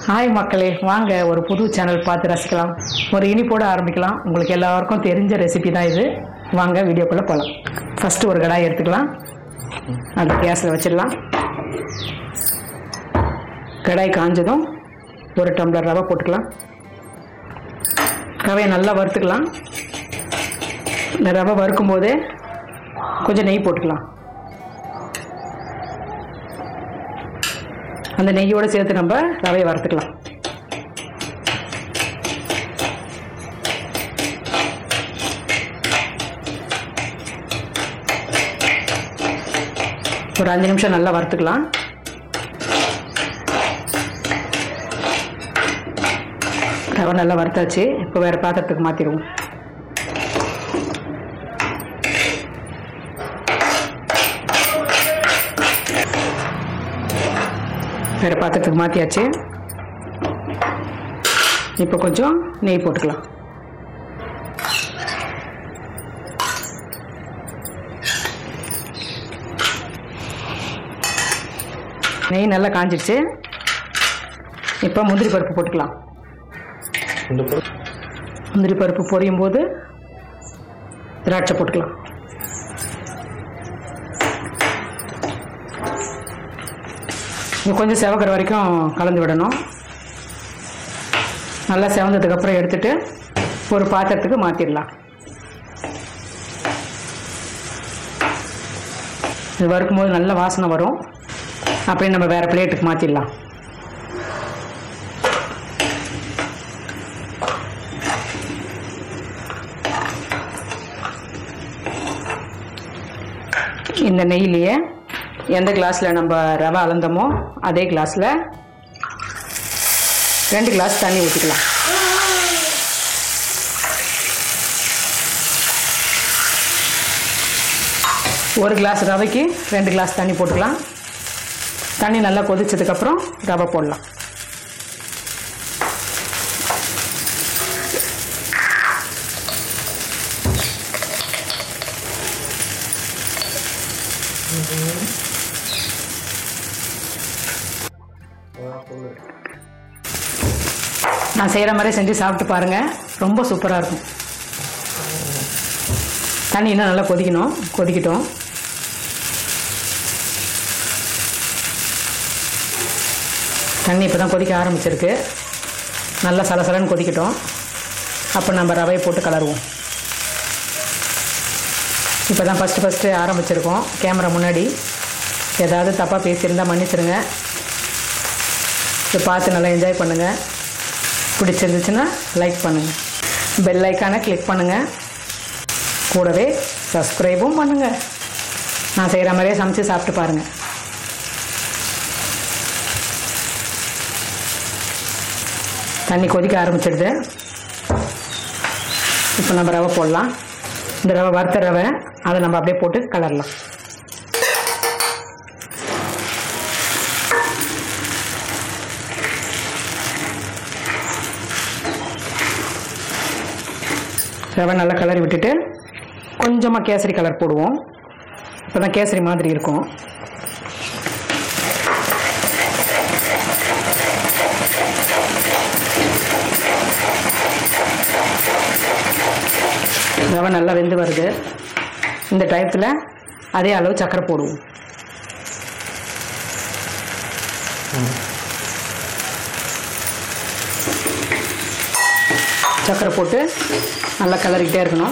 hi மக்களே வாங்க ஒரு புது சேனல் பார்த்து ரசிக்கலாம் ஒரு இனிப்போடு ஆரம்பிக்கலாம் உங்களுக்கு எல்லாருக்கும் தெரிஞ்ச ரெசிபி தான் இது வாங்க வீடியோக்குள்ளே போகலாம் ஃபஸ்ட்டு ஒரு கடாய் எடுத்துக்கலாம் அது கேஸில் வச்சிடலாம் கடாய் காஞ்சதும் ஒரு டம்ளர் ரவை போட்டுக்கலாம் ரவையை நல்லா வறுத்துக்கலாம் இந்த ரவை வறுக்கும் போதே கொஞ்சம் நெய் போட்டுக்கலாம் அந்த நெய்யோடு சேர்த்து நம்ம ரவையை வறுத்துக்கலாம் ஒரு அஞ்சு நிமிஷம் நல்லா வறுத்துக்கலாம் ரவை நல்லா வறுத்தாச்சு இப்போ வேறு பாத்திரத்துக்கு மாற்றிடுவோம் வேறு பாத்திரத்துக்கு மாற்றியாச்சு இப்போ கொஞ்சம் நெய் போட்டுக்கலாம் நெய் நல்லா காஞ்சிடுச்சு இப்போ முந்திரி பருப்பு போட்டுக்கலாம் இந்த பொருள் முந்திரி பருப்பு பொரியும் போது திராட்சை போட்டுக்கலாம் இது கொஞ்சம் செவக்கிற வரைக்கும் கலந்து விடணும் நல்லா செவந்ததுக்கப்புறம் எடுத்துட்டு ஒரு பாத்திரத்துக்கு மாற்றிடலாம் இது வறுக்கும்போது நல்ல வாசனை வரும் அப்படியே நம்ம வேறு பிளேட்டுக்கு மாற்றிடலாம் இந்த நெய்லேயே எந்த கிளாஸில் நம்ம ரவை அளந்தோமோ அதே கிளாஸில் ரெண்டு கிளாஸ் தண்ணி ஊற்றிக்கலாம் ஒரு கிளாஸ் ரவைக்கு ரெண்டு கிளாஸ் தண்ணி போட்டுக்கலாம் தண்ணி நல்லா கொதிச்சதுக்கப்புறம் ரவை போடலாம் நான் செய்கிற மாதிரி செஞ்சு சாப்பிட்டு பாருங்கள் ரொம்ப சூப்பராக இருக்கும் தண்ணி இன்னும் நல்லா கொதிக்கணும் கொதிக்கட்டும் தண்ணி இப்போ தான் கொதிக்க ஆரம்பிச்சிருக்கு நல்லா சலசலன்னு கொதிக்கட்டும் அப்போ நம்ம ரவையை போட்டு கலருவோம் இப்போ தான் ஃபஸ்ட்டு ஃபஸ்ட்டு ஆரம்பிச்சிருக்கோம் கேமரா முன்னாடி ஏதாவது தப்பாக பேசியிருந்தால் மன்னிச்சிருங்க இதை பார்த்து நல்லா என்ஜாய் பண்ணுங்கள் பிடிச்சிருந்துச்சுன்னா லைக் பண்ணுங்கள் பெல் ஐக்கானை கிளிக் பண்ணுங்கள் கூடவே சப்ஸ்கிரைபும் பண்ணுங்கள் நான் செய்கிற மாதிரியே சமைச்சு சாப்பிட்டு பாருங்கள் தண்ணி கொதிக்க ஆரம்பிச்சிடுது இப்போ நம்ம ரவை போடலாம் இந்த ரவை வறுத்த ரவை அதை நம்ம அப்படியே போட்டு கலரலாம் ரவை நல்லா கலரி விட்டுட்டு கொஞ்சமாக கேசரி கலர் போடுவோம் இப்போ தான் கேசரி மாதிரி இருக்கும் ரவை நல்லா வெந்து வருது இந்த டயத்தில் அதே அளவு சர்க்கரை போடுவோம் சர்க்கரை போட்டு நல்லா கிளறிக்கிட்டே இருக்கணும்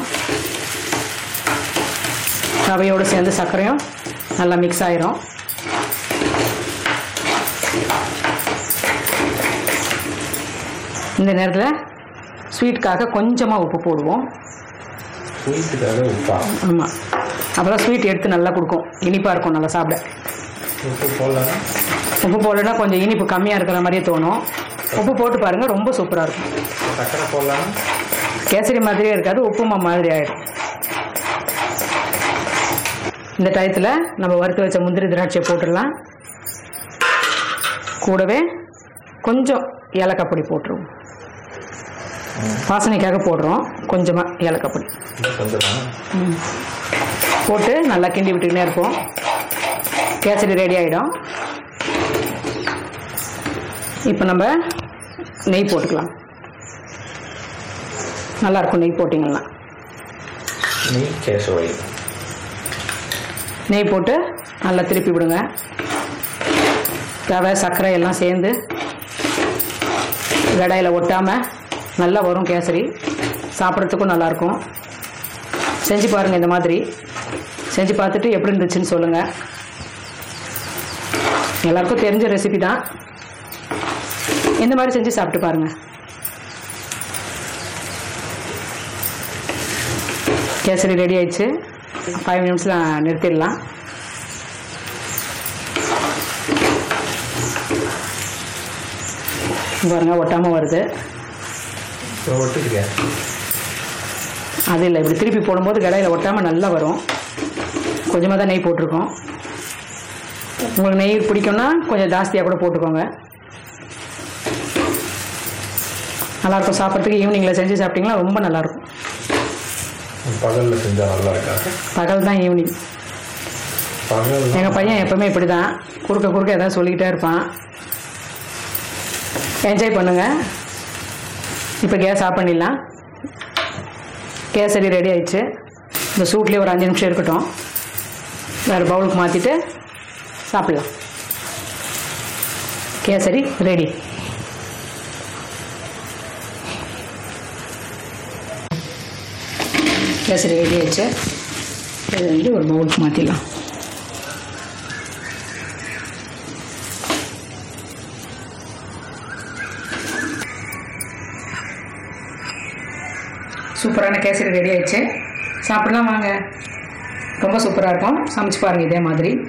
ரவையோடு சேர்ந்து சர்க்கரையும் நல்லா மிக்ஸ் ஆயிரும் இந்த நேரத்தில் ஸ்வீட்டுக்காக கொஞ்சமாக உப்பு போடுவோம் ஸ்வீட்டுக்காக உப்பா ஆமாம் அப்போ தான் ஸ்வீட் எடுத்து நல்லா கொடுக்கும் இனிப்பாக இருக்கும் நல்லா சாப்பிட உப்பு போடலாம் உப்பு போடலைன்னா கொஞ்சம் இனிப்பு கம்மியாக இருக்கிற மாதிரியே தோணும் உப்பு போட்டு பாருங்கள் ரொம்ப சூப்பராக இருக்கும் சக்கரை போடலாம் கேசரி மாதிரியே இருக்காது உப்புமா மாதிரி ஆகிடும் இந்த டயத்தில் நம்ம வறுத்து வச்ச முந்திரி திராட்சையை போட்டுடலாம் கூடவே கொஞ்சம் ஏலக்காய் பொடி போட்டுருவோம் வாசனைக்காக போடுறோம் கொஞ்சமாக ஏலக்காய் பொடி கொஞ்சம் தான் போட்டு நல்லா கிண்டி விட்டுக்கினே இருப்போம் கேசரி ரெடி ஆகிடும் இப்போ நம்ம நெய் போட்டுக்கலாம் நல்லாயிருக்கும் நெய் போட்டிங்கன்னா நெய் கேசவை நெய் போட்டு நல்லா திருப்பி விடுங்க ரவை சர்க்கரை எல்லாம் சேர்ந்து கடாயில் ஒட்டாமல் நல்லா வரும் கேசரி சாப்பிட்றதுக்கும் நல்லாயிருக்கும் செஞ்சு பாருங்கள் இந்த மாதிரி செஞ்சு பார்த்துட்டு எப்படி இருந்துச்சுன்னு சொல்லுங்கள் எல்லாருக்கும் தெரிஞ்ச ரெசிபி தான் இந்த மாதிரி செஞ்சு சாப்பிட்டு பாருங்கள் கேசரி ரெடி ஆயிடுச்சு ஃபைவ் மினிட்ஸில் நிறுத்திடலாம் பாருங்க ஒட்டாமல் வருது ஒட்டுக்கிறியா அது இல்லை இப்படி திருப்பி போடும்போது கடையில் ஒட்டாமல் நல்லா வரும் கொஞ்சமாக தான் நெய் போட்டிருக்கோம் உங்களுக்கு நெய் பிடிக்கும்னா கொஞ்சம் ஜாஸ்தியாக கூட போட்டுக்கோங்க நல்லாயிருக்கும் சாப்பிட்றதுக்கு ஈவினிங்கில் செஞ்சு சாப்பிட்டிங்கன்னா ரொம்ப நல்லாயிருக்கும் பகலில் செஞ்சால் நல்லா இருக்காது பகல் தான் ஈவினிங் பகல் எங்கள் பையன் எப்பவுமே இப்படி தான் குறுக்க குறுக்க ஏதாவது சொல்லிக்கிட்டே இருப்பான் என்ஜாய் பண்ணுங்க இப்போ கேஸ் ஆஃப் பண்ணிடலாம் கேசரி ரெடி ஆயிடுச்சு இந்த சூட்லேயே ஒரு அஞ்சு நிமிஷம் இருக்கட்டும் வேறு பவுலுக்கு மாற்றிட்டு சாப்பிட்லாம் கேசரி ரெடி கேசரி ரெடி ஆயிடுச்சு இது வந்து ஒரு பவுலுக்கு மாற்றிடலாம் சூப்பரான கேசரி ரெடி ஆயிடுச்சு சாப்பிடலாம் வாங்க ரொம்ப சூப்பராக இருக்கும் சமைச்சு பாருங்கள் இதே மாதிரி